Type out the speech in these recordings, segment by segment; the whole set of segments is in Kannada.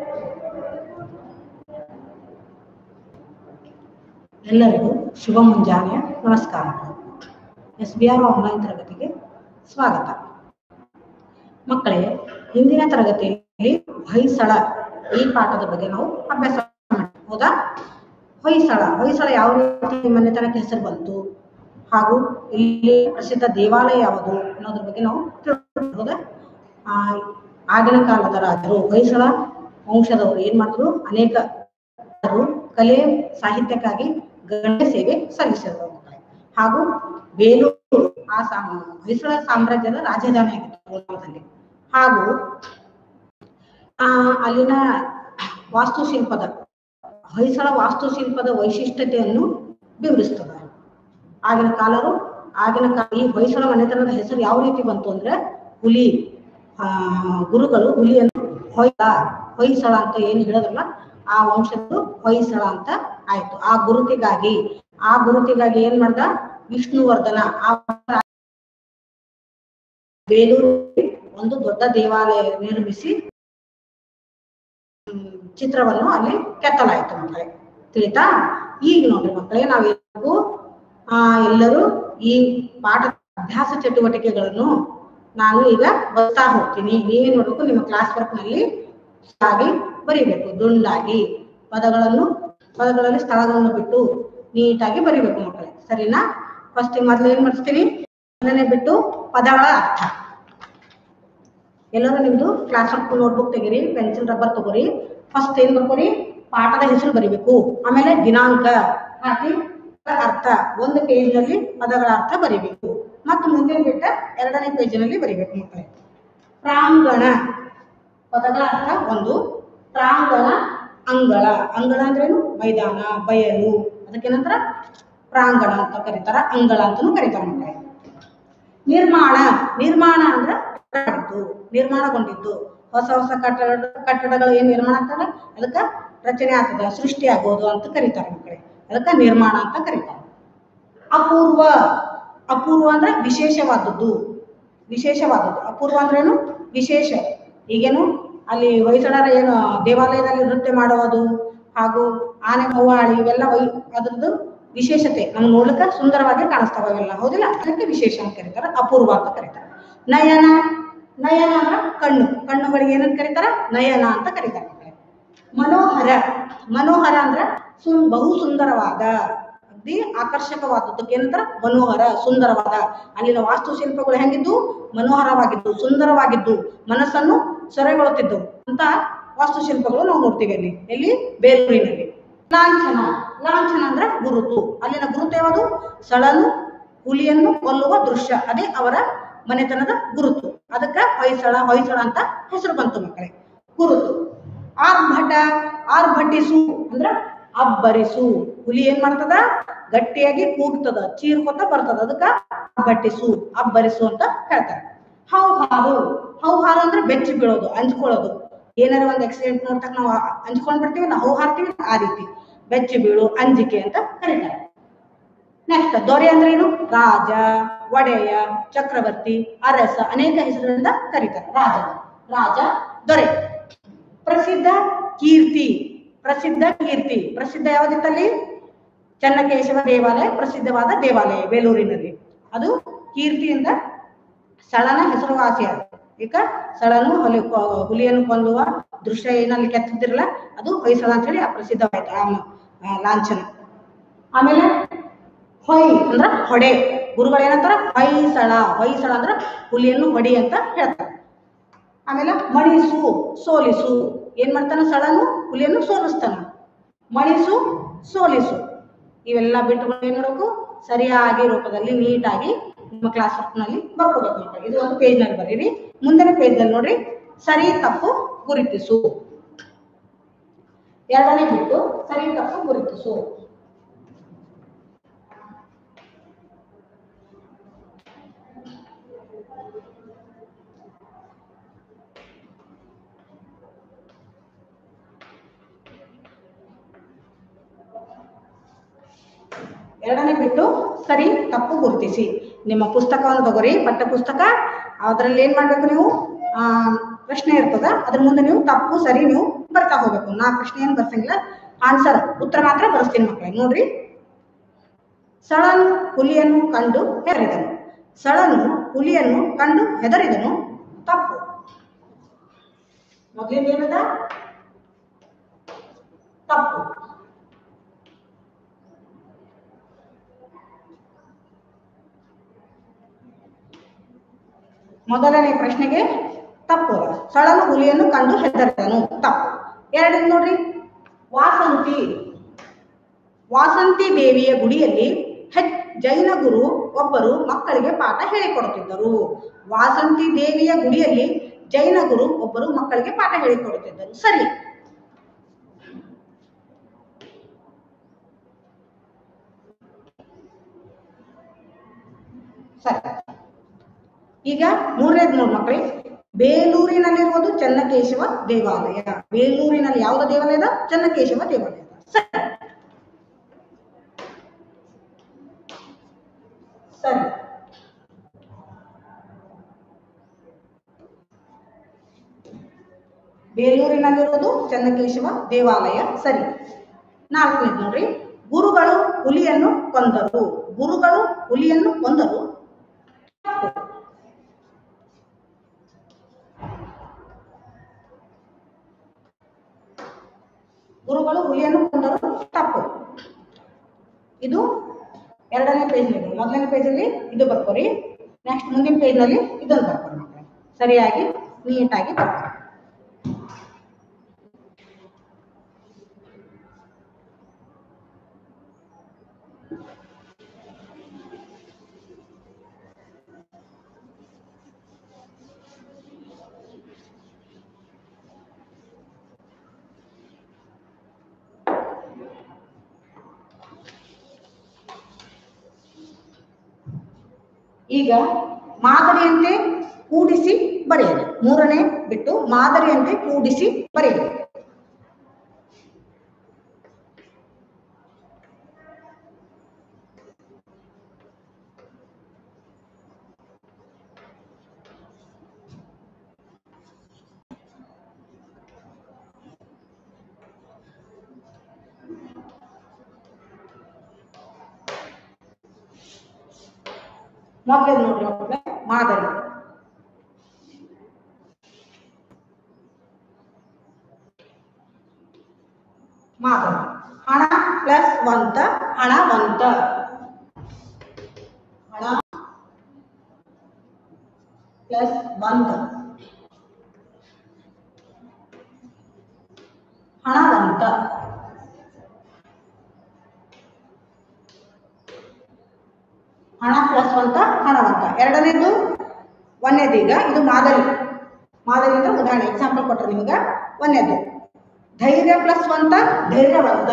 ಎಲ್ಲರಿಗೂ ಶುಭ ಮುಂಜಾನೆಯ ನಮಸ್ಕಾರಗಳು ಎಸ್ ಬಿ ಆರ್ ಆನ್ಲೈನ್ ತರಗತಿಗೆ ಸ್ವಾಗತ ಮಕ್ಕಳೇ ಹಿಂದಿನ ತರಗತಿಯಲ್ಲಿ ಹೊಯ್ಸಳ ಈ ಪಾಠದ ಬಗ್ಗೆ ನಾವು ಅಭ್ಯಾಸ ಮಾಡಿದ್ವಿ. ಹೌದಾ ಹೊಯ್ಸಳ ಹೊಯ್ಸಳ ಯಾವ ರೀತಿ ಮನೆತನಕ್ಕೆ ಹೆಸರು ಬಂತು ಹಾಗೂ ಇಲ್ಲಿ ಪ್ರಸಿದ್ಧ ದೇವಾಲಯ ಯಾವುದು ಅನ್ನೋದ್ರ ಬಗ್ಗೆ ನಾವು ತಿಳ್ಕೊಂಡ್ವಿ. ಹೌದಾ ಆ, ಆಗಿನ ಕಾಲದ ರಾಜರು ಹೊಯ್ಸಳ ವಂಶದವರು ಏನ್ ಮಾಡಿದ್ರು ಅನೇಕ ಅವರು ಕಲೆ ಸಾಹಿತ್ಯಕ್ಕಾಗಿ ಗಣ್ಯ ಸೇವೆ ಸಲ್ಲಿಸಿದರು ಹಾಗೂ ಬೇಲೂರು ಆ ಸಾ- ಹೊಯ್ಸಳ ಸಾಮ್ರಾಜ್ಯದ ರಾಜಧಾನಿ ಆಗಿತ್ತು ಕೋಲಾರದಲ್ಲಿ ಹಾಗೂ ಆ ಅಲ್ಲಿನ ವಾಸ್ತುಶಿಲ್ಪದ ಹೊಯ್ಸಳ ವಾಸ್ತುಶಿಲ್ಪದ ವೈಶಿಷ್ಟ್ಯತೆಯನ್ನು ವಿವರಿಸ್ತದೆ ಆಗಿನ ಕಾಲರು ಆಗಿನ ಕಾ ಈ ಹೊಯ್ಸಳ ಮನೆತನದ ಹೆಸರು ಯಾವ ರೀತಿ ಬಂತು ಅಂದ್ರೆ ಹುಲಿ ಆ ಗುರುಗಳು ಹುಲಿಯನ್ನು ಹೊಯ್ಸ ಹೊಯ್ಸಳ ಅಂತ ಏನ್ ಹೇಳಿದ್ರಲ್ಲ ಆ ವಂಶದ್ದು ಹೊಯ್ಸಳ ಅಂತ ಆಯ್ತು ಆ ಗುರುತಿಗಾಗಿ ಆ ಗುರುತಿಗಾಗಿ ಏನ್ ಮಾಡ್ದ ವಿಷ್ಣುವರ್ಧನ ಆ ಬೇಲೂರು ಒಂದು ದೊಡ್ಡ ದೇವಾಲಯ ನಿರ್ಮಿಸಿ ಹ್ಮ್, ಚಿತ್ರವನ್ನು ಅಲ್ಲಿ ಕೆತ್ತಲಾಯ್ತು ಮಕ್ಕಳೇ ತಿಳಿತಾ ಈಗ ನೋಡ್ರಿ ಮಕ್ಕಳೇ ನಾವೆಲ್ಲರಿಗೂ ಆ ಎಲ್ಲರೂ ಈ ಪಾಠ ಅಭ್ಯಾಸ ಚಟುವಟಿಕೆಗಳನ್ನು ನಾನು ಈಗ ಬರ್ತಾ ಹೋಗ್ತೀನಿ ನೀವೇನ್ ನೋಡ್ಬೇಕು ನಿಮ್ಮ ಕ್ಲಾಸ್ ವರ್ಕ್ ನಲ್ಲಿ ಆಗಿ ಬರಿಬೇಕು ದುಂಡಾಗಿ ಪದಗಳನ್ನು ಪದಗಳಲ್ಲಿ ಸ್ಥಳಗಳನ್ನು ಬಿಟ್ಟು ನೀಟಾಗಿ ಬರಿಬೇಕು ಮಕ್ಕಳೇ ಸರಿನಾ ಫಸ್ಟ್ ಮೊದ್ಲು ಏನ್ ಮಾಡಿಸ್ತೀನಿ ಮೊದಲನೇ ಬಿಟ್ಟು ಪದಗಳ ಅರ್ಥ ಎಲ್ಲರೂ ನಿಮ್ದು ಕ್ಲಾಸ್ ವರ್ಕ್ ನೋಟ್ಬುಕ್ ತೆಗೀರಿ ಪೆನ್ಸಿಲ್ ರಬ್ಬರ್ ತಗೋರಿ ಫಸ್ಟ್ ಏನ್ ಬರ್ಕೋರಿ ಪಾಠದ ಹೆಸರು ಬರಿಬೇಕು ಆಮೇಲೆ ದಿನಾಂಕ ಹಾಕಿ ಪದಗಳ ಅರ್ಥ ಒಂದು ಪೇಜ್ ನಲ್ಲಿ ಪದಗಳ ಅರ್ಥ ಬರಿಬೇಕು ಮತ್ತು ಮುಂದಿನ ಬಿಟ್ಟ ಎರಡನೇ ಪೇಜಿನಲ್ಲಿ ಬರಿಬೇಕು ಮಕ್ಕಳೇ ಪ್ರಾಂಗಣ ಪದಗಳ ಅರ್ಥ ಒಂದು ಪ್ರಾಂಗಣ ಅಂಗಳ ಅಂಗಳ ಅಂದ್ರೇನು ಮೈದಾನ ಬಯಲು ಅದಕ್ಕೆ ನಂತರ ಪ್ರಾಂಗಣ ಅಂತ ಕರೀತಾರ ಅಂಗಳ ಅಂತಾನು ಕರೀತಾರ ಮಕ್ಕಳೇ ನಿರ್ಮಾಣ ನಿರ್ಮಾಣ ಅಂದ್ರೆ ಕಟ್ಟಡದ್ದು, ನಿರ್ಮಾಣಗೊಂಡಿದ್ದು ಹೊಸ ಹೊಸ ಕಟ್ಟಡ ಕಟ್ಟಡಗಳು ಏನ್ ನಿರ್ಮಾಣ ಆಗ್ತದೆ ಅದಕ್ಕ ರಚನೆ ಆಗ್ತದ ಸೃಷ್ಟಿ ಆಗೋದು ಅಂತ ಕರೀತಾರೆ ಮಕ್ಕಳೇ ಅದಕ್ಕ ನಿರ್ಮಾಣ ಅಂತ ಕರೀತಾರೆ ಅಪೂರ್ವ ಅಪೂರ್ವ ಅಂದ್ರೆ ವಿಶೇಷವಾದದ್ದು ವಿಶೇಷವಾದದ್ದು ಅಪೂರ್ವ ಅಂದ್ರೇನು ವಿಶೇಷ ಈಗೇನು ಅಲ್ಲಿ ಹೊಯ್ಸಳರ ಏನು ದೇವಾಲಯದಲ್ಲಿ ನೃತ್ಯ ಮಾಡುವುದು ಹಾಗೂ ಆನೆ ಹವ್ವಾಳಿ ಇವೆಲ್ಲ ವೈ ಅದ್ರದ್ದು ವಿಶೇಷತೆ ನಮ್ಗೆ ನೋಡ್ಲಿಕ್ಕೆ ಸುಂದರವಾಗಿ ಕಾಣಿಸ್ತಾವ ಅವೆಲ್ಲ ಹೌದಿಲ್ಲ ಅದಕ್ಕೆ ವಿಶೇಷ ಅಂತ ಕರೀತಾರೆ ಅಪೂರ್ವ ಅಂತ ಕರೀತಾರೆ ನಯನ ನಯನ ಅಂದ್ರ ಕಣ್ಣು ಕಣ್ಣುಗಳಿಗೆ ಏನಂತ ಕರೀತಾರ ನಯನ ಅಂತ ಕರೀತಾರೆ ಮಕ್ಕಳೇ ಮನೋಹರ ಮನೋಹರ ಅಂದ್ರ ಸುಂ ಬಹು ಸುಂದರವಾದ ಅಗ್ದಿ ಆಕರ್ಷಕವಾದದ್ದಕ್ಕೆ ಏನಂತಾರ ಮನೋಹರ ಸುಂದರವಾದ ಅಲ್ಲಿನ ವಾಸ್ತುಶಿಲ್ಪಗಳು ಹೆಂಗಿದ್ದು ಮನೋಹರವಾಗಿದ್ದು ಸುಂದರವಾಗಿದ್ದು ಮನಸ್ಸನ್ನು ಸೆರೆಗೊಳ್ಳುತ್ತಿದ್ದವು ಅಂತ ವಾಸ್ತುಶಿಲ್ಪಗಳು ನಾವು ನೋಡ್ತೀವಿ ಅಲ್ಲಿ ಎಲ್ಲಿ ಬೇಲೂರಿನಲ್ಲಿ ಲಾಂಛನ ಲಾಂಛನ ಅಂದ್ರೆ ಗುರುತು ಅಲ್ಲಿನ ಗುರುತು ಯಾವುದು ಸಳನು ಹುಲಿಯನ್ನು ಕೊಲ್ಲುವ ದೃಶ್ಯ ಅದೇ ಅವರ ಮನೆತನದ ಗುರುತು ಅದಕ್ಕ ಹೊಯ್ಸಳ ಹೊಯ್ಸಳ ಅಂತ ಹೆಸರು ಬಂತು ಮಕ್ಕಳೇ ಗುರುತು ಆರ್ಭಟ ಆರ್ಭಟಿಸು ಅಂದ್ರ ಅಬ್ಬರಿಸು ಹುಲಿ ಏನ್ ಮಾಡ್ತದ ಗಟ್ಟಿಯಾಗಿ ಕೂಗ್ತದ ಚೀರ್ಕೊತ ಬರ್ತದ ಅದಕ್ಕ ಅಬ್ಬಟ್ಟಿಸು ಅಬ್ಬರಿಸು ಅಂತ ಹೇಳ್ತಾರೆ ಹೌಹಾರು ಹೌಹಾರು ಅಂದ್ರೆ ಬೆಚ್ಚಿ ಬೀಳೋದು ಅಂಜ್ಕೊಳ್ಳೋದು ಏನಾರ ಒಂದ್ ಆಕ್ಸಿಡೆಂಟ್ ನೋಡ್ತಕ್ಕ ನಾವು ಅಂಜ್ಕೊಂಡ್ ಬಿಡ್ತೀವಿ ನಾವು ಹೌ ಹಾರ್ತೀವಿ ಆ ರೀತಿ ಬೆಚ್ಚಿ ಬೀಳು ಅಂಜಿಕೆ ಅಂತ ಕರೀತಾರೆ ನೆಕ್ಸ್ಟ್ ದೊರೆ ಅಂದ್ರೆ ಏನು ರಾಜ ಒಡೆಯ ಚಕ್ರವರ್ತಿ ಅರಸ ಅನೇಕ ಹೆಸರುಗಳಿಂದ ಕರೀತಾರೆ ರಾಜ ರಾಜ ದೊರೆ ಪ್ರಸಿದ್ಧ ಕೀರ್ತಿ ಪ್ರಸಿದ್ಧ ಕೀರ್ತಿ ಪ್ರಸಿದ್ಧ ಯಾವ್ದಿತ್ತಲ್ಲಿ ಚನ್ನಕೇಶವ ದೇವಾಲಯ ಪ್ರಸಿದ್ಧವಾದ ದೇವಾಲಯ ಬೇಲೂರಿನಲ್ಲಿ ಅದು ಕೀರ್ತಿಯಿಂದ ಸಳನ ಹೆಸರುವಾಸಿಯಾದ ಈಗ ಸಳನು ಹುಲಿ ಹುಲಿಯನ್ನು ಕೊಂದುವ ದೃಶ್ಯ ಏನಲ್ಲಿ ಕೆತ್ತಿದ್ದಿರಲ್ಲ ಅದು ಹೊಯ್ಸಳ ಅಂತ ಹೇಳಿ ಅಪ್ರಸಿದ್ಧವಾಯ್ತು ಆ ಮ- ಆ ಲಾಂಛನ ಆಮೇಲೆ ಹೊಯ್ ಅಂದ್ರ ಹೊಡೆ ಗುರುಗಳು ಏನಂತಾರ ಹೊಯ್ಸಳ ಹೊಯ್ಸಳ ಅಂದ್ರ ಹುಲಿಯನ್ನು ಹೊಡಿ ಅಂತ ಹೇಳ್ತಾರೆ ಆಮೇಲೆ ಮಣಿಸು ಸೋಲಿಸು ಏನ್ ಮಾಡ್ತಾನ ಸಳನು ಹುಲಿಯನ್ನು ಸೋಲಿಸ್ತಾನ ಮಣಿಸು ಸೋಲಿಸು ಇವೆಲ್ಲ ಬಿಟ್ಟುಕೊಂಡು ಏನ್ ಮಾಡಬೇಕು ಸರಿಯಾಗಿ ರೂಪದಲ್ಲಿ ನೀಟಾಗಿ ನಿಮ್ಮ ಕ್ಲಾಸ್ ನಲ್ಲಿ ಬರ್ಕೋಬೇಕು ಮಕ್ಕಳು ಇದು ಒಂದು ಪೇಜ್ ನಲ್ಲಿ ಬರೀರಿ ಮುಂದಿನ ಪೇಜ್ ನಲ್ಲಿ ನೋಡ್ರಿ ಸರಿ ತಪ್ಪು ಗುರುತಿಸು ಎರಡನೇ ಬಿಟ್ಟು ಸರಿ ತಪ್ಪು ಗುರುತಿಸು ಎರಡನೇ ಬಿಟ್ಟು ಸರಿ ತಪ್ಪು ಗುರುತಿಸಿ ನಿಮ್ಮ ಪುಸ್ತಕವನ್ನು ತಗೋರಿ ಪಠ್ಯ ಪುಸ್ತಕ ಅದರಲ್ಲಿ ಏನ್ ಮಾಡ್ಬೇಕು ನೀವು ಆ ಪ್ರಶ್ನೆ ಇರ್ತದ ಅದ್ರ ಮುಂದೆ ನೀವು ತಪ್ಪು ಸರಿ ನೀವು ಬರ್ತಾ ಹೋಗ್ಬೇಕು ನಾ ಪ್ರಶ್ನೆ ಏನು ಬರ್ಸಂಗಿಲ್ಲ ಆನ್ಸರ್ ಉತ್ತರ ಮಾತ್ರ ಬರೆಸ್ತೀನಿ ಮಕ್ಕಳೇ ನೋಡ್ರಿ ಸಳನು ಹುಲಿಯನ್ನು ಕಂಡು ಹೆದರಿದನು ಸಳನು ಹುಲಿಯನ್ನು ಕಂಡು ಹೆದರಿದನು ತಪ್ಪು ಮೊದಲಿಂದ ಏನದ ತಪ್ಪು ಮೊದಲನೇ ಪ್ರಶ್ನೆಗೆ ತಪ್ಪು ಸಳನು ಹುಲಿಯನ್ನು ಕಂಡು ಹೆದರಿದನು ತಪ್ಪು ಎರಡನೇ ನೋಡ್ರಿ ವಾಸಂತಿ ವಾಸಂತಿ ದೇವಿಯ ಗುಡಿಯಲ್ಲಿ ಹೆಚ್ ಜೈನ ಗುರು ಒಬ್ಬರು ಮಕ್ಕಳಿಗೆ ಪಾಠ ಹೇಳಿಕೊಡುತ್ತಿದ್ದರು ವಾಸಂತಿ ದೇವಿಯ ಗುಡಿಯಲ್ಲಿ ಜೈನ ಗುರು ಒಬ್ಬರು ಮಕ್ಕಳಿಗೆ ಪಾಠ ಹೇಳಿಕೊಡುತ್ತಿದ್ದರು ಸರಿ ಸರಿ ಈಗ ಮೂರನೇದು ನೋಡಿ ಮಕ್ಕಳೇ ಬೇಲೂರಿನಲ್ಲಿರುವುದು ಚನ್ನಕೇಶವ ದೇವಾಲಯ ಬೇಲೂರಿನಲ್ಲಿ ಯಾವುದ ದೇವಾಲಯದ ಚನ್ನಕೇಶವ ದೇವಾಲಯ ಸರಿ ಸರಿ ಬೇಲೂರಿನಲ್ಲಿರುವುದು ಚನ್ನಕೇಶವ ದೇವಾಲಯ ಸರಿ ನಾಲ್ಕನೇದು ನೋಡ್ರಿ ಗುರುಗಳು ಹುಲಿಯನ್ನು ಕೊಂದರು ಗುರುಗಳು ಹುಲಿಯನ್ನು ಕೊಂದರು ತಪ್ಪು. ಗುರುಗಳು ಹುಲಿಯನ್ನು ಕೊಂದರು ತಪ್ಪು ಇದು ಎರಡನೇ ಪೇಜ್ನಲ್ಲಿ ಮೊದಲನೇ ಪೇಜಲ್ಲಿ ಇದು ಬರ್ಕೋರಿ ನೆಕ್ಸ್ಟ್ ಮುಂದಿನ ಪೇಜ್ನಲ್ಲಿ ಇದನ್ನು ಬರ್ಕೋರಿ ಮಕ್ಕಳೇ ಸರಿಯಾಗಿ ನೀಟಾಗಿ ಬರ್ಕೋರಿ ಈಗ ಮಾದರಿಯಂತೆ ಕೂಡಿಸಿ ಬರೆಯಿರಿ ಮೂರನೇ ಬಿಟ್ಟು ಮಾದರಿಯಂತೆ ಕೂಡಿಸಿ ಬರೆಯಿರಿ ಮೊದಲೇ ನೋಡ್ರಿ ಮಕ್ಕಳೇ ಮಾದರಿ ಮಾದರಿ ಹಣ ಪ್ಲಸ್ ಒಂತ ಹಣವಂತ ಹಣ ಪ್ಲಸ್ ಒಂತ ಹಣವಂತ ಹಣ ಪ್ಲಸ್ ಒಂತ ಹಣವಂತ ಎರಡನೇದು ಒಂದನೇದೀಗ ಇದು ಮಾದರಿ ಮಾದರಿ ಅಂದ್ರೆ ಉದಾಹರಣೆ ಎಕ್ಸಾಂಪಲ್ ಕೊಟ್ರೆ ನಿಮಗೆ ಒಂದನೇದು ಧೈರ್ಯ ಪ್ಲಸ್ ಒಂತ ಧೈರ್ಯವಂತ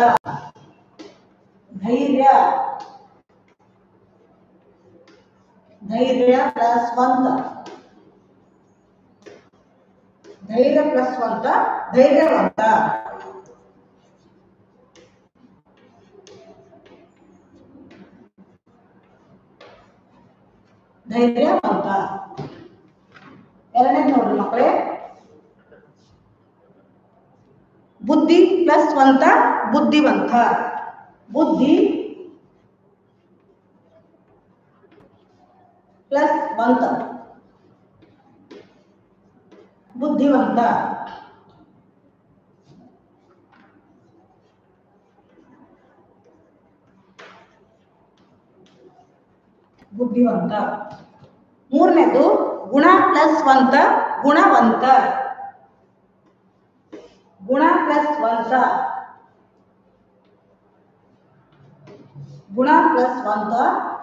ಧೈರ್ಯ ಧೈರ್ಯ ಪ್ಲಸ್ ಒಂತ ಧೈರ್ಯ ಪ್ಲಸ್ ಒಂತ ಧೈರ್ಯವಂತ ಧೈರ್ಯವಂತ ಎರಡನೇದು ನೋಡ್ರಿ ಮಕ್ಕಳೇ ಬುದ್ಧಿ ಪ್ಲಸ್ ವಂತ ಬುದ್ಧಿವಂತ ಬುದ್ಧಿ ಪ್ಲಸ್ ವಂತ ಬುದ್ಧಿವಂತ ಬುದ್ಧಿವಂತ ಮೂರನೇದು ಗುಣ ಪ್ಲಸ್ ವಂತ ಗುಣವಂತ ಗುಣ ಪ್ಲಸ್ ವಂತ ಗುಣ ಪ್ಲಸ್ ವಂತ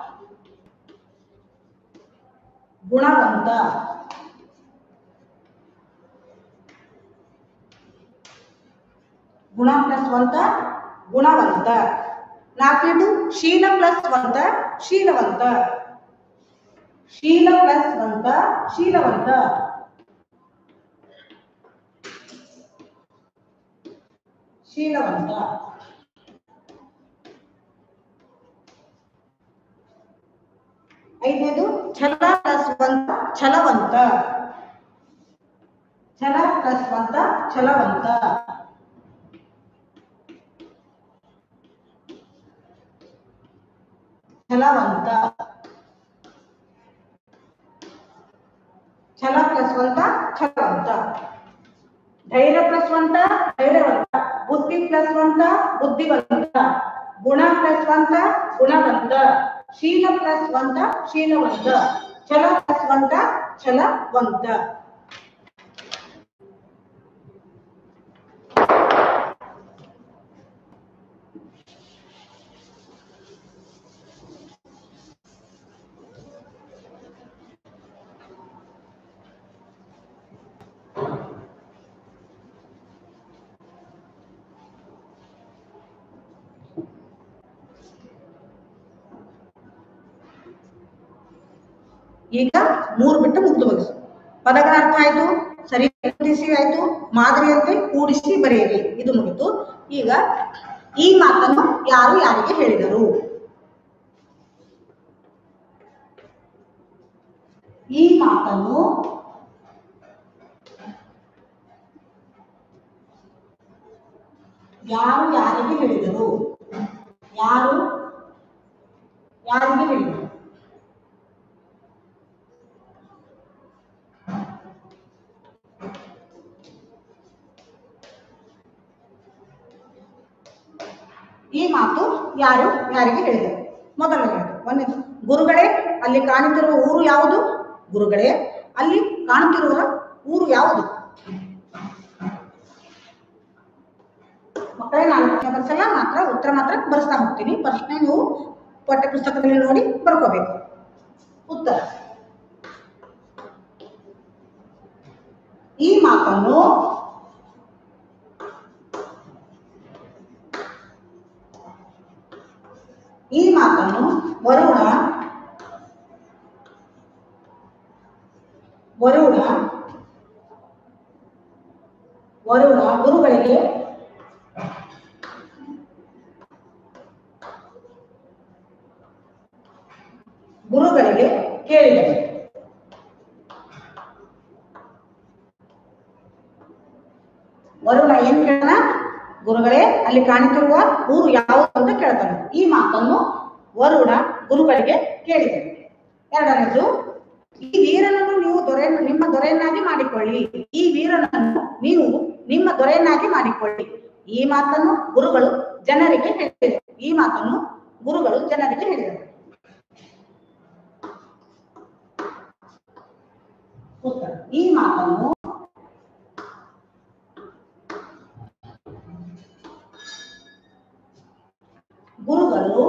ಗುಣವಂತ ಗುಣ ಪ್ಲಸ್ ವಂತ ಗುಣವಂತ ನಾಲ್ಕನೇದು ಶೀಲ ಪ್ಲಸ್ ವಂತ ಶೀಲವಂತ ಶೀಲ ಪ್ಲಸ್ ವಂತ ಶೀಲವಂತ ಶೀಲವಂತ ಐದನೇದು ಛಲ ಪ್ಲಸ್ ವಂತ ಛಲವಂತ ಛಲ ಪ್ಲಸ್ ವಂತ ಛಲವಂತ ಛಲವಂತ ಛಲ ಪ್ಲಸ್ವಂತ ಛಲವಂತ ಧೈರ್ಯ ಪ್ಲಸ್ವಂತ ಧೈರ್ಯವಂತ ಬುದ್ಧಿ ಪ್ಲಸ್ವಂತ ಬುದ್ಧಿವಂತ ಗುಣ ಪ್ಲಸ್ವಂತ ಗುಣವಂತ ಶೀಲ ಪ್ಲಸ್ವಂತ ಶೀಲವಂತ ಛಲ ಪ್ಲಸ್ವಂತ ಛಲವಂತ ಈಗ ಮೂರು ಬಿಟ್ಟು ಮುಗ್ದು ಮುಗಿಸು ಪದಗಳ ಅರ್ಥ ಆಯ್ತು ಸರಿ ಗುರುತಿಸಿ ಆಯ್ತು ಮಾದರಿಯಂತೆ ಕೂಡಿಸಿ ಬರೆಯಿರಿ ಇದು ಮುಗಿತು ಈಗ ಈ ಮಾತನ್ನು ಯಾರು ಯಾರಿಗೆ ಹೇಳಿದರು ಈ ಮಾತನ್ನು ಯಾರು ಯಾರಿಗೆ ಹೇಳಿದರು ಯಾರು ಯಾರಿಗೆ ಹೇಳಿದರು ಈ ಮಾತು ಯಾರು ಯಾರಿಗೆ ಹೇಳಿದರು ಮೊದಲನೆಯದು ಒಂದನೇದು ಗುರುಗಳೇ ಅಲ್ಲಿ ಕಾಣುತ್ತಿರುವ ಊರು ಯಾವುದು ಗುರುಗಳೇ ಅಲ್ಲಿ ಕಾಣುತ್ತಿರುವ ಊರು ಯಾವುದು ಮಕ್ಕಳೇ ನಾನು ಪ್ರಶ್ನೆ ಬರ್ಸಲ್ಲ ಮಾತ್ರ ಉತ್ತರ ಮಾತ್ರ ಬರ್ಸ್ತಾ ಹೋಗ್ತೀನಿ ಪ್ರಶ್ನೆ ನೀವು ಪಠ್ಯ ಪುಸ್ತಕದಲ್ಲಿ ನೋಡಿ ಬರ್ಕೋಬೇಕು ಉತ್ತರ ಈ ಮಾತನ್ನು ಈ ಮಾತನ್ನು ವರುಣ ವರುಣ ವರುಣ ಗುರುಗಳಿಗೆ ಗುರುಗಳಿಗೆ ಕೇಳಿದರು ವರುಣ ಏನ್ ಕೇಳನ ಗುರುಗಳೇ ಅಲ್ಲಿ ಕಾಣುತ್ತಿರುವ ಊರು ಯಾವುದು ಅಂತ ಕೇಳ್ತಾನೆ ಈ ಮಾತನ್ನು ವರುಣ ಗುರುಗಳಿಗೆ ಕೇಳಿದರು ಎರಡನೇದು ಈ ವೀರನನ್ನು ನೀವು ದೊರೆ ನಿಮ್ಮ ದೊರೆಯನ್ನಾಗಿ ಮಾಡಿಕೊಳ್ಳಿ ಈ ವೀರನನ್ನು ನೀವು ನಿಮ್ಮ ದೊರೆಯನ್ನಾಗಿ ಮಾಡಿಕೊಳ್ಳಿ ಈ ಮಾತನ್ನು ಗುರುಗಳು ಜನರಿಗೆ ಹೇಳಿದರು ಈ ಮಾತನ್ನು ಗುರುಗಳು ಜನರಿಗೆ ಹೇಳಿದರು ಉತ್ತರ ಈ ಮಾತನ್ನು ಗುರುಗಳು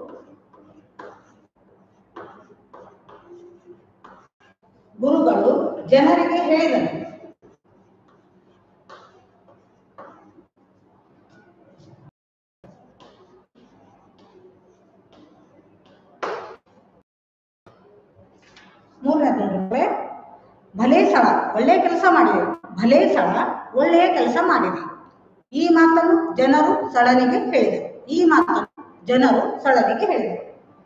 ಗುರುಗಳು ಜನರಿಗೆ ಹೇಳಿದರು ಮೂರನೇದು ನೋಡಿದ್ರೆ ಭಲೇ ಸ್ಥಳ ಒಳ್ಳೆ ಕೆಲಸ ಮಾಡಿದೆ ಭಲೇ ಸ್ಥಳ ಒಳ್ಳೆಯ ಕೆಲಸ ಮಾಡಿದೆ ಈ ಮಾತನ್ನು ಜನರು ಸಳನಿಗೆ ಹೇಳಿದರು ಈ ಮಾತನ್ನು ಜನರು ಸಳನಿಗೆ ಹೇಳಿದರು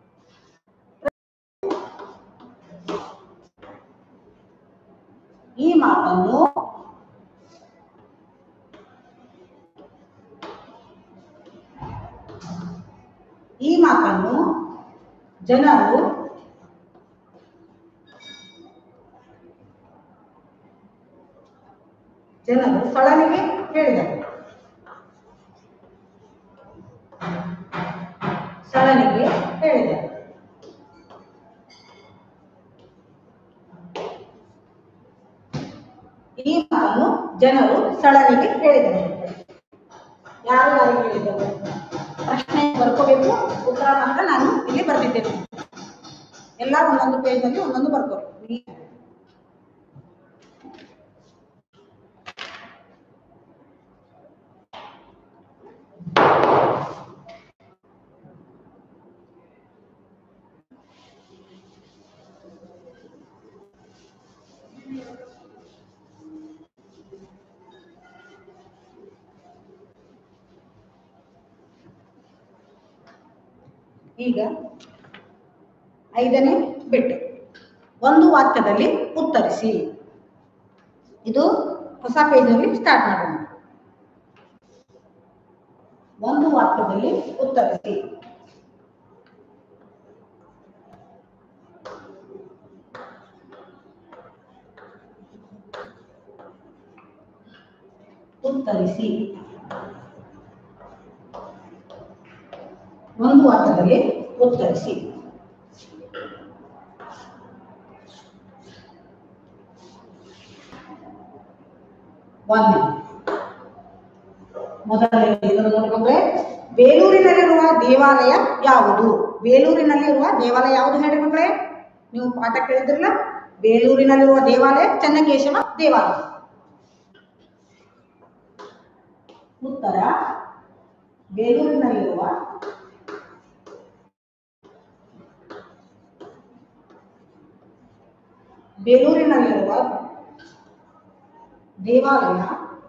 ಈ ಮಾತನ್ನು ಈ ಮಾತನ್ನು ಜನರು ಜನರು ಸಳನಿಗೆ ಹೇಳಿದರು ಸಳನಿಗೆ ಹೇಳಿದರು ಈ ಮಾತನ್ನು ಜನರು ಸಳನಿಗೆ ಹೇಳಿದರು ಯಾರು ಯಾರಿಗೆ ಹೇಳಿದರು ಪ್ರಶ್ನೆ ಬರ್ಕೋಬೇಕು ಉತ್ತರ ಮಾತ್ರ ನಾನು ಇಲ್ಲಿ ಬರೆದಿದ್ದೇನೆ ಎಲ್ಲ ಒಂದೊಂದು ಪೇಜ್ನಲ್ಲಿ ಒಂದೊಂದು ಬರ್ಕೋಬೇಕು ಈಗ ಐದನೇ ಬಿಟ್ಟು ಒಂದು ವಾಕ್ಯದಲ್ಲಿ ಉತ್ತರಿಸಿ ಇದು ಹೊಸ ಪೇಜ್ನಲ್ಲಿ ಸ್ಟಾರ್ಟ್ ಮಾಡೋಣ ಒಂದು ವಾಕ್ಯದಲ್ಲಿ ಉತ್ತರಿಸಿ ಉತ್ತರಿಸಿ ಒಂದು ವಾಕ್ಯದಲ್ಲಿ ಉತ್ತರಿಸಿ ಒಂದು ಮೊದಲನೇ ಇದನ್ನು ನೋಡಿ ಮಕ್ಕಳೇ ಬೇಲೂರಿನಲ್ಲಿರುವ ದೇವಾಲಯ ಯಾವುದು ಬೇಲೂರಿನಲ್ಲಿರುವ ದೇವಾಲಯ ಯಾವುದು ಹೇಳಿ ಮಕ್ಕಳೇ ನೀವು ಪಾಠ ಕೇಳಿದ್ರಲ್ಲ ಬೇಲೂರಿನಲ್ಲಿರುವ ದೇವಾಲಯ ಚನ್ನಕೇಶವ ದೇವಾಲಯ ಉತ್ತರ ಬೇಲೂರಿನಲ್ಲಿರುವ ಬೇಲೂರಿನಲ್ಲಿರುವ ದೇವಾಲಯ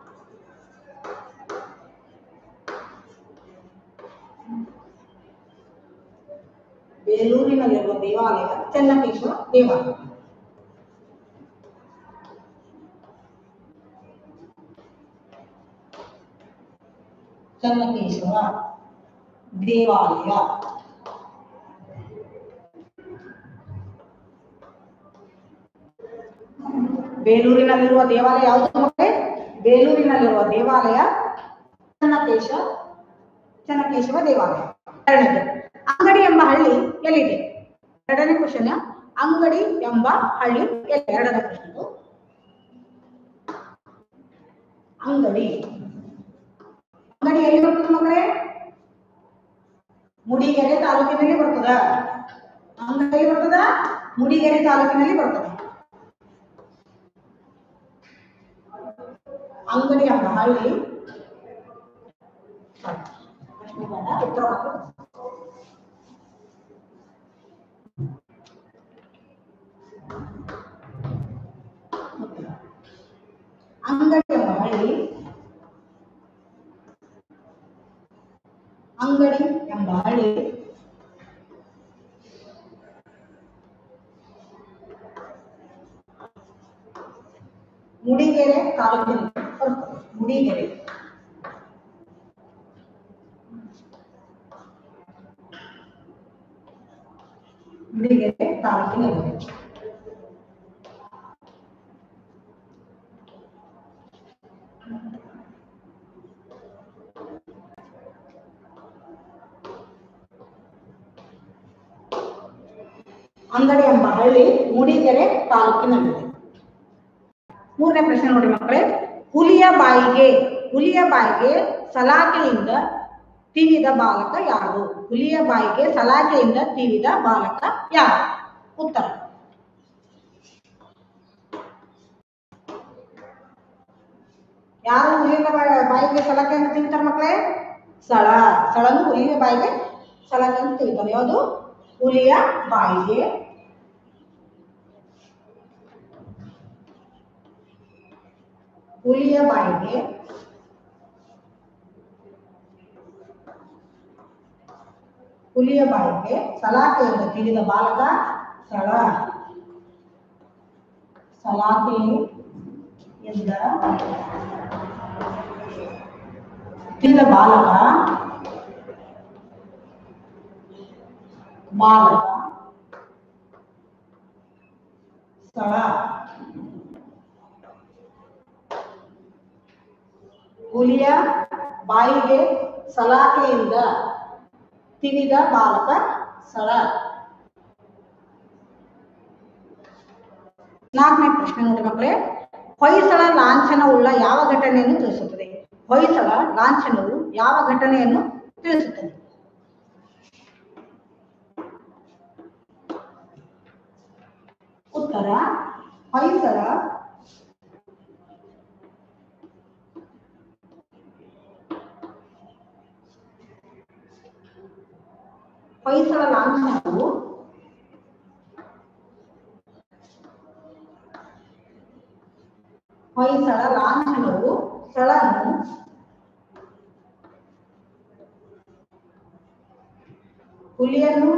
ಬೇಲೂರಿನಲ್ಲಿರುವ ದೇವಾಲಯ ಚೆನ್ನಕೇಶ್ವರ ದೇವಾಲಯ ಚೆನ್ನಕೇಶ್ವರ ದೇವಾಲಯ ಬೇಲೂರಿನಲ್ಲಿರುವ ದೇವಾಲಯ ಯಾವುದು ಮಕ್ಕಳೇ ಬೇಲೂರಿನಲ್ಲಿರುವ ದೇವಾಲಯ ಚೆನ್ನಕೇಶ ಚೆನ್ನಕೇಶವ ದೇವಾಲಯ ಎರಡನೇದು ಅಂಗಡಿ ಎಂಬ ಹಳ್ಳಿ ಎಲ್ಲಿದೆ ಎರಡನೇ ಕ್ವಶನ್ ಅಂಗಡಿ ಎಂಬ ಹಳ್ಳಿ ಎಲ್ಲಿ ಎರಡನೇ ಕ್ವಶನ್ ಅಂಗಡಿ ಅಂಗಡಿ ಎಲ್ಲಿ ಬರ್ತದೆ ಮಕ್ಕಳೇ ಮುಡಿಗೆರೆ ತಾಲೂಕಿನಲ್ಲಿ ಬರ್ತದ ಅಂಗಡಿ ಬರ್ತದ ಮುಡಿಗೆರೆ ತಾಲೂಕಿನಲ್ಲಿ ಬರ್ತದೆ ಅಂಗಡಿ ಎಂಬ ಹಳ್ಳಿ ಪ್ರಶ್ನೆ ಬೇಡ, ಉತ್ತರ ಮಾತ್ರ. ಅಂಗಡಿ ಎಂಬ ಹಳ್ಳಿ ಅಂಗಡಿ ಎಂಬ ಹಳ್ಳಿ ಮುಡಿಗೆರೆ ತಾಲೂಕಿನ ಬರ್ತದೆ ಮುಡಿಗೆರೆ ಮುಡಿಗೆರೆ ತಾಲೂಕಿನಲ್ಲಿದೆ ಅಂಗಡಿ ಎಂಬ ಹಳ್ಳಿ ಮೂಡಿಗೆರೆ ತಾಲೂಕಿನಲ್ಲಿದೆ ಮೂರನೇ ಪ್ರಶ್ನೆ ನೋಡಿ ಮಕ್ಕಳೇ ಹುಲಿಯ ಬಾಯಿಗೆ ಹುಲಿಯ ಬಾಯಿಗೆ ಸಲಾಕೆಯಿಂದ ತಿವಿದ ಬಾಲಕ ಯಾರು ಹುಲಿಯ ಬಾಯಿಗೆ ಸಲಾಕೆಯಿಂದ ತಿವಿದ ಬಾಲಕ ಯಾರು ಉತ್ತರ ಯಾರು ಹುಲಿಯ ಬಾಯಿ- ಬಾಯಿಗೆ ಸಲಾಕೆ ಅಂತ ತಿಂತಾರೆ ಮಕ್ಕಳೇ ಸಳ ಸಳನು ಹುಲಿಯ ಬಾಯಿಗೆ ಸಲಾಕೆ ಅಂತ ತಿಂತಾರೆ ಯಾವುದು ಹುಲಿಯ ಬಾಯಿಗೆ ಹುಲಿಯ ಬಾಯಿಗೆ ಹುಲಿಯ ಬಾಯಿಗೆ ಸಲಾಕೆಯಿಂದ ತಿಳಿದ ಬಾಲಕ ಸಳ ಸಲಾಕೆಯಿಂದ ತಿಳಿದ ಬಾಲಕ ಬಾಲಕ ಸ್ಥಳ ಹುಲಿಯ ಬಾಯಿಗೆ ಸಲಾಕೆಯಿಂದ ತಿವಿದ ಬಾಲಕ ಸ್ಥಳ ನಾಲ್ಕನೇ ಪ್ರಶ್ನೆ ನೋಡಿ ಮಕ್ಕಳೇ ಹೊಯ್ಸಳ ಲಾಂಛನವುಳ್ಳ ಯಾವ ಘಟನೆಯನ್ನು ತಿಳಿಸುತ್ತದೆ ಹೊಯ್ಸಳ ಲಾಂಛನವು ಯಾವ ಘಟನೆಯನ್ನು ತಿಳಿಸುತ್ತದೆ ಉತ್ತರ ಹೊಯ್ಸಳ ಹೊಯ್ಸಳ ಲಾಂಛನವು ಹೊಯ್ಸಳ ಲಾಂಛನವು ಸ್ಥಳನ್ನು ಹುಲಿಯನ್ನು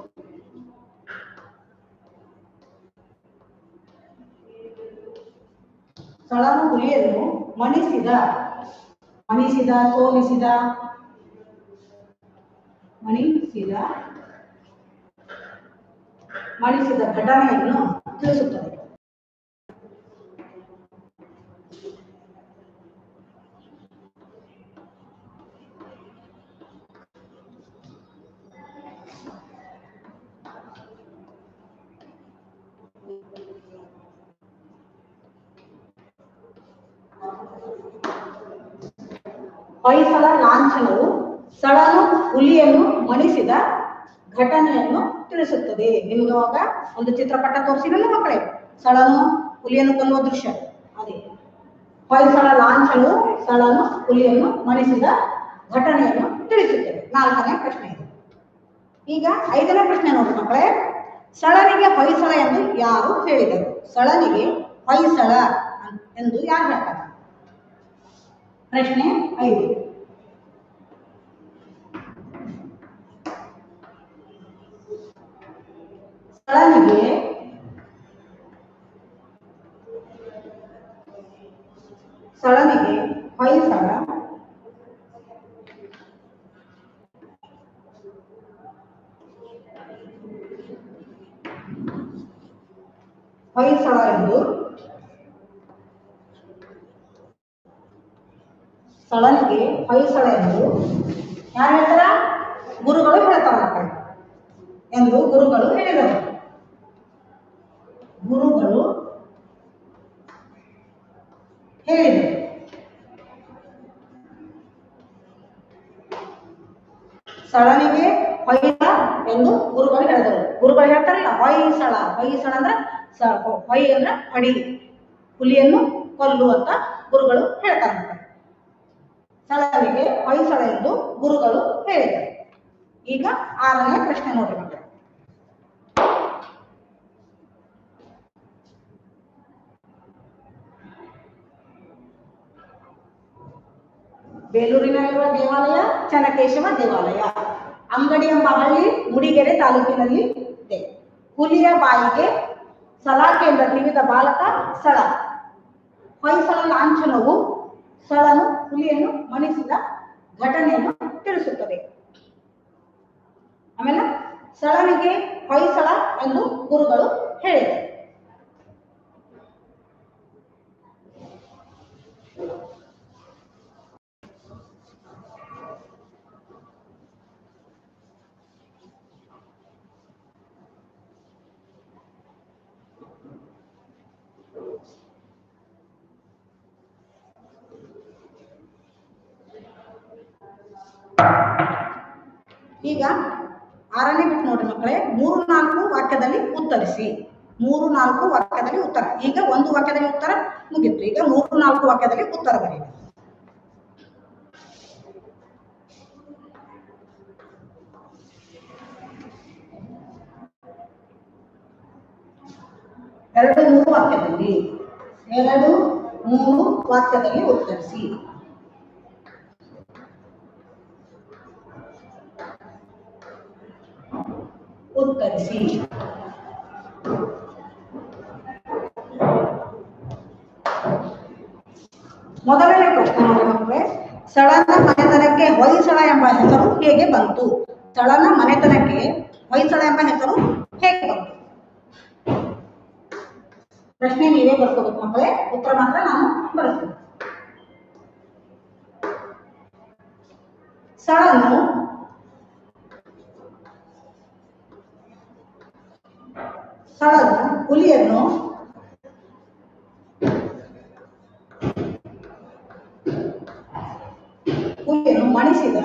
ಸ್ಥಳನು ಹುಲಿಯನ್ನು ಮಣಿಸಿದ ಮಣಿಸಿದ ಸೋಲಿಸಿದ ಮಣಿಸಿದ ಮಣಿಸಿದ ಘಟನೆಯನ್ನು ತಿಳಿಸುತ್ತದೆ ಹೊಯ್ಸಳ ಲಾಂಛನವು ಸಳನು ಹುಲಿಯನ್ನು ಮಣಿಸಿದ ಘಟನೆಯನ್ನು ತಿಳಿಸುತ್ತದೆ ನಿಮ್ಗೆ ಅವಾಗ ಒಂದು ಚಿತ್ರಪಟ ತೋರಿಸಿರಲ್ಲ ಮಕ್ಕಳೇ ಸಳನು ಹುಲಿಯನ್ನು ಕೊಲ್ಲುವ ದೃಶ್ಯ ಅದೇ ಹೊಯ್ಸಳ ಲಾಂಛನವು ಸಳನು ಹುಲಿಯನ್ನು ಮಣಿಸಿದ ಘಟನೆಯನ್ನು ತಿಳಿಸುತ್ತದೆ ನಾಲ್ಕನೇ ಪ್ರಶ್ನೆ ಇದು ಈಗ ಐದನೇ ಪ್ರಶ್ನೆ ನೋಡಿ ಮಕ್ಕಳೇ ಸಳನಿಗೆ ಹೊಯ್ಸಳ ಎಂದು ಯಾರು ಹೇಳಿದರು ಸಳನಿಗೆ ಹೊಯ್ಸಳ ಅನ್- ಎಂದು ಯಾರು ಹೇಳ್ತಾರೆ ಪ್ರಶ್ನೆ ಐದು ಸಳನಿಗೆ ಸಳನಿಗೆ ಹೊಯ್ಸಳ ಹೊಯ್ಸಳ ಎಂದು ಸಳನಿಗೆ ಹೊಯ್ಸಳ ಎಂದು ಯಾರು ಹೇಳ್ತಾರ ಗುರುಗಳು ಹೇಳ್ತಾರ ಮಕ್ಕಳು ಎಂದು ಗುರುಗಳು ಹೇಳಿದರು ಗುರುಗಳು ಹೇಳಿದರು ಸಳನಿಗೆ ಹೊಯ್ಸಳ ಎಂದು ಗುರುಗಳು ಹೇಳಿದರು ಗುರುಗಳು ಹೇಳ್ತಾರಲ್ಲ ಹೊಯ್ಸಳ ಹೊಯ್ಸಳ ಅಂದ್ರೆ ಸ- ಹೊಯ್ ಅಂದ್ರೆ ಅಡಿ ಹುಲಿಯನ್ನು ಕೊಲ್ಲು ಅಂತ ಗುರುಗಳು ಹೇಳ್ತಾರೆ ಮಕ್ಕಳು ಸಳನಿಗೆ ಹೊಯ್ಸಳ ಎಂದು ಗುರುಗಳು ಹೇಳಿದರು ಈಗ ಆರನೇ ಪ್ರಶ್ನೆ ನೋಡ್ರಿ ಮಕ್ಕಳು ಬೇಲೂರಿನಲ್ಲಿರುವ ದೇವಾಲಯ ಚನ್ನಕೇಶವ ದೇವಾಲಯ ಅಂಗಡಿ ಎಂಬ ಹಳ್ಳಿ ಮುಡಿಗೆರೆ ತಾಲೂಕಿನಲ್ಲಿ ಇದೆ ಹುಲಿಯ ಬಾಯಿಗೆ ಸಲಾಕೆಯಿಂದ ತಿವಿದ ಬಾಲಕ ಸಳ ಹೊಯ್ಸಳ ಲಾಂಛನವು ಸಳನು ಹುಲಿಯನ್ನು ಮಣಿಸಿದ ಘಟನೆಯನ್ನು ತಿಳಿಸುತ್ತದೆ ಆಮೇಲೆ ಸಳನಿಗೆ ಹೊಯ್ಸಳ ಎಂದು ಗುರುಗಳು ಹೇಳಿದರು ಈಗ ಆರನೇ ಬಿಟ್ಟು ನೋಡ್ರಿ ಮಕ್ಕಳೇ ಮೂರು ನಾಲ್ಕು ವಾಕ್ಯದಲ್ಲಿ ಉತ್ತರಿಸಿ ಮೂರು ನಾಲ್ಕು ವಾಕ್ಯದಲ್ಲಿ ಉತ್ತರ ಈಗ ಒಂದು ವಾಕ್ಯದಲ್ಲಿ ಉತ್ತರ ಮುಗಿತು ಈಗ ಮೂರು ನಾಲ್ಕು ವಾಕ್ಯದಲ್ಲಿ ಉತ್ತರ ಬರೀರಿ ಎರಡು ಮೂರು ವಾಕ್ಯದಲ್ಲಿ ಎರಡು ಮೂರು ವಾಕ್ಯದಲ್ಲಿ ಉತ್ತರಿಸಿ ಉತ್ತರಿಸಿ ಮೊದಲನೇ ಪ್ರಶ್ನೆ ನೋಡಿ ಮಕ್ಕಳೇ ಸಳನ ಮನೆತನಕ್ಕೆ ಹೊಯ್ಸಳ ಎಂಬ ಹೆಸರು ಹೇಗೆ ಬಂತು ಸಳನ ಮನೆತನಕ್ಕೆ ಹೊಯ್ಸಳ ಎಂಬ ಹೆಸರು ಹೇಗೆ ಬಂತು ಪ್ರಶ್ನೆ ನೀವೇ ಬರ್ಕೋಬೇಕು ಮಕ್ಕಳೇ ಉತ್ತರ ಮಾತ್ರ ನಾನು ಬರೆಸ್ತೀನಿ ಸಳನು ಸಳನು ಹುಲಿಯನ್ನು ಹುಲಿಯನ್ನು ಮಣಿಸಿದ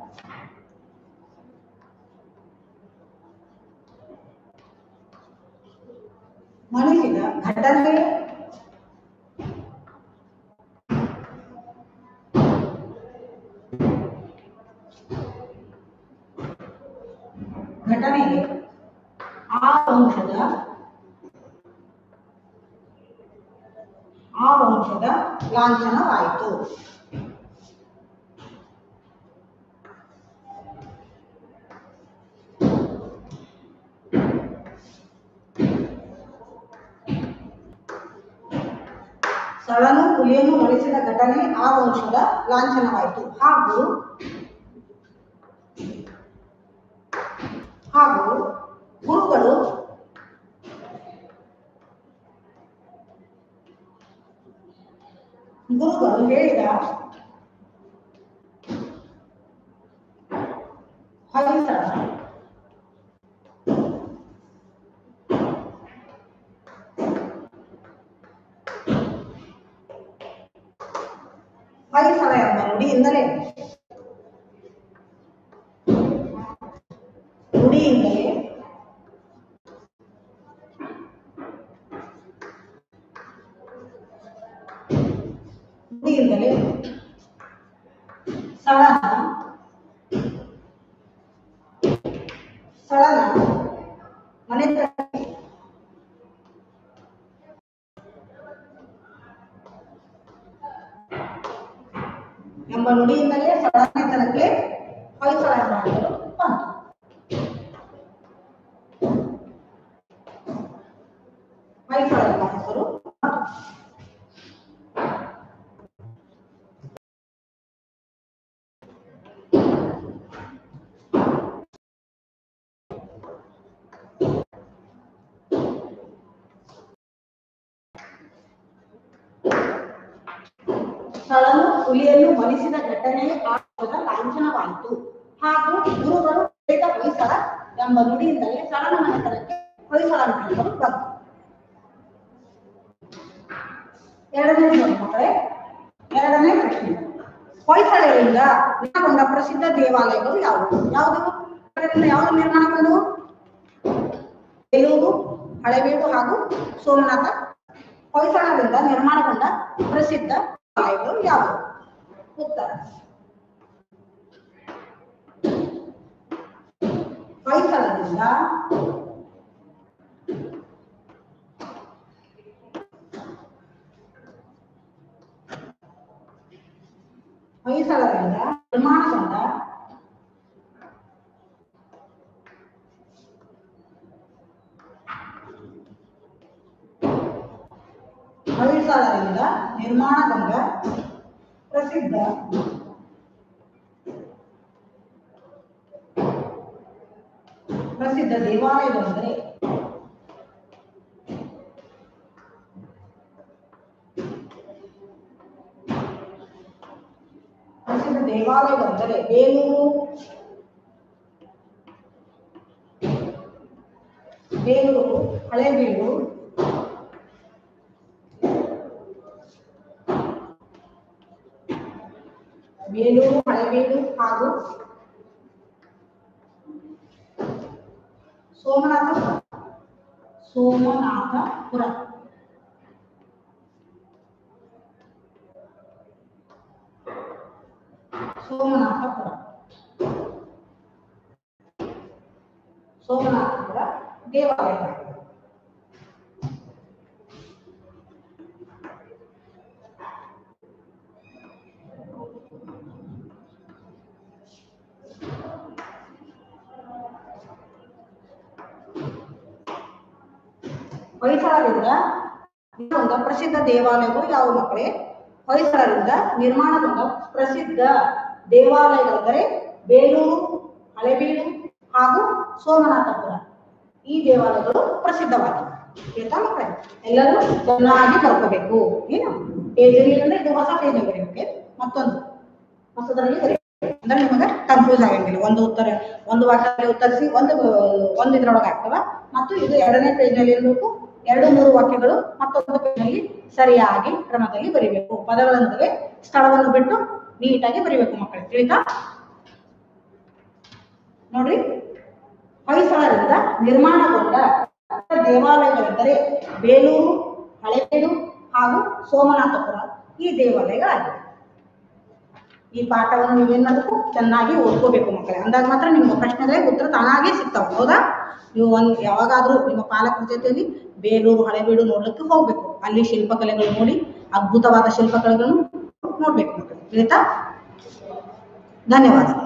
ಮಣಿಸಿದ ಘಟನೆ ಘಟನೆಗೆ ಆ ವಂಶದ ಆ ವಂಶದ ಲಾಂಛನವಾಯಿತು ಸಳನು ಹುಲಿಯನ್ನು ಮಣಿಸಿದ ಘಟನೆ ಆ ವಂಶದ ಲಾಂಛನವಾಯಿತು ಹಾಗೂ ಹಾಗೂ ಗುರುಗಳು ಗುರುಗಳು ಹೇಳಿದ ಹೊಯ್ಸಳ ಹೊಯ್ಸಳ ಎಂಬ ನುಡಿಯಿಂದಲೇ ನುಡಿಯಿಂದಲೇ ನುಡಿಯಿಂದಲೇ ಸಳನ ಸಳನ ಮನೆತನ ಎಂಬ ನುಡಿಯಿಂದಲೇ ಸಳನೆತನಕ್ಕೆ ಹೊಯ್ಸಳ ಎಂಬ ಹೆಸರು ಬಂತು ಹೊಯ್ಸಳ ಎಂಬ ಹೆಸರು ಬಂತು. ಸ್ಥಳನು ಹುಲಿಯನ್ನು ಮನಿಸಿದ ಘಟನೆ ಆಟದ ಲಾಂಛನವಾಯಿತು ಹಾಗೂ ಗುರುಗಳು ವೇದ ಹೊಯ್ಸಳ ಎಂಬ ನುಡಿಯಿಂದಲೇ ಸಳನ ಮನೆತನಕ್ಕೆ ಹೊಯ್ಸಳ ಎಂಬ ಹೆಸರು ಬಂತು ಎರಡನೇ ನೋಡಿ ಮಕ್ಕಳೇ ಎರಡನೇ ಪ್ರಶ್ನೆ ಹೊಯ್ಸಳರಿಂದ ನಿರ್ಮಾಣಗೊಂಡ ಪ್ರಸಿದ್ಧ ದೇವಾಲಯಗಳು ಯಾವುವು ಯಾವುದು ಇದರಿಂದ ಯಾವುದು ನಿರ್ಮಾಣಗೊಂಡವು ಬೇಲೂರು ಹಳೆಬೀಡು ಹಾಗೂ ಸೋಮನಾಥ ಹೊಯ್ಸಳರಿಂದ ನಿರ್ಮಾಣಗೊಂಡ ಪ್ರಸಿದ್ಧ ದೇವಾಲಯಗಳು ಯಾವುವು ಉತ್ತರ ಹೊಯ್ಸಳದಿಂದ ಹೊಯ್ಸಳರಿಂದ ನಿರ್ಮಾಣಗೊಂಡ ಹೊಯ್ಸಳರಿಂದ ನಿರ್ಮಾಣಗೊಂಡ ಪ್ರಸಿದ್ಧ ಪ್ರಸಿದ್ಧ ದೇವಾಲಯಗಳೆಂದರೆ ಪ್ರಸಿದ್ಧ ದೇವಾಲಯಗಳೆಂದರೆ ಬೇಲೂರು ಬೇಲೂರು ಹಳೇಬೀಡು ಬೇಲೂರು ಹಳೇಬೀಡು ಹಾಗೂ ಸೋಮನಾಥಪುರ ಸೋಮನಾಥಪುರ ಸೋಮನಾಥಪುರ ಸೋಮನಾಥಪುರ ದೇವಾಲಯಗಳು ಹೊಯ್ಸಳರಿಂದ ನಿರ್ಮಾಣಗೊಂಡ ಪ್ರಸಿದ್ಧ ದೇವಾಲಯಗಳು ಯಾವುವು ಮಕ್ಕಳೇ ಹೊಯ್ಸಳರಿಂದ ನಿರ್ಮಾಣಗೊಂಡ ಪ್ರಸಿದ್ಧ ದೇವಾಲಯಗಳೆಂದರೆ ಬೇಲೂರು ಹಳೆಬೀಡು ಹಾಗೂ ಸೋಮನಾಥಪುರ ಈ ದೇವಾಲಯಗಳು ಪ್ರಸಿದ್ಧವಾಗಿವೆ ಆಯ್ತಾ ಮಕ್ಕಳೇ ಎಲ್ಲರೂ ಚೆನ್ನಾಗಿ ಬರ್ಕೋಬೇಕು ಏನು ಪೇಜಲ್ಲಿ ಅಂದ್ರೆ ಇದು ಹೊಸ ಪೇಜ್ ಬರೀಬೇಕು ಮತ್ತೊಂದು ಹೊಸದರಲ್ಲಿ ಬರೀಬೇಕು ಅಂದ್ರೆ ನಿಮಗೆ ಕನ್ಫ್ಯೂಸ್ ಆಗಂಗಿಲ್ಲ ಒಂದು ಉತ್ತರ ಒಂದು ವಾಕ್ಯದಲ್ಲಿ ಉತ್ತರಿಸಿ ಒಂದು ಒಂದು ಇದ್ರೊಳಗೆ ಆಗ್ತವ ಮತ್ತು ಇದು ಎರಡನೇ ಪೇಜ್ನಲ್ಲಿ ಇರಬೇಕು ಎರಡು ಮೂರು ವಾಕ್ಯಗಳು ಮತ್ತೊಂದು ಪೇಜ್ನಲ್ಲಿ ಸರಿಯಾಗಿ ಕ್ರಮದಲ್ಲಿ ಬರಿಬೇಕು ಪದಗಳ ನಡುವೆ ಸ್ಥಳವನ್ನು ಬಿಟ್ಟು ನೀಟಾಗಿ ಬರಿಬೇಕು ಮಕ್ಕಳು ತಿಳಿತಾ ನೋಡ್ರಿ ಹೊಯ್ಸಳರಿಂದ ನಿರ್ಮಾಣಗೊಂಡ ದೇವಾಲಯಗಳೆಂದರೆ ಬೇಲೂರು ಹಳೆಬೀಡು ಹಾಗೂ ಸೋಮನಾಥಪುರ ಈ ದೇವಾಲಯಗಳಾಗಿವೆ ಈ ಪಾಠವನ್ನು ನೀವೇನ್ ಮಾಡಬೇಕು ಚೆನ್ನಾಗಿ ಓದ್ಕೋಬೇಕು ಮಕ್ಕಳೇ ಅಂದಾಗ ಮಾತ್ರ ನಿಮ್ಮ ಪ್ರಶ್ನೆಗಳಿಗೆ ಉತ್ತರ ತಾನಾಗೇ ಸಿಗ್ತಾವೆ ಹೌದಾ ನೀವು ಒಂದು ಯಾವಾಗಾದ್ರೂ ನಿಮ್ಮ ಪಾಲಕರ ಜೊತೆಯಲ್ಲಿ ಬೇಲೂರು ಹಳೆಬೀಡು ನೋಡ್ಲಿಕ್ಕೆ ಹೋಗ್ಬೇಕು ಅಲ್ಲಿ ಶಿಲ್ಪಕಲೆಗಳು ನೋಡಿ ಅದ್ಭುತವಾದ ಶಿಲ್ಪಕಲೆಗಳನ್ನು ನೋಡ್ಬೇಕು ಮಕ್ಕಳು ತಿಳಿತಾ ಧನ್ಯವಾದಗಳು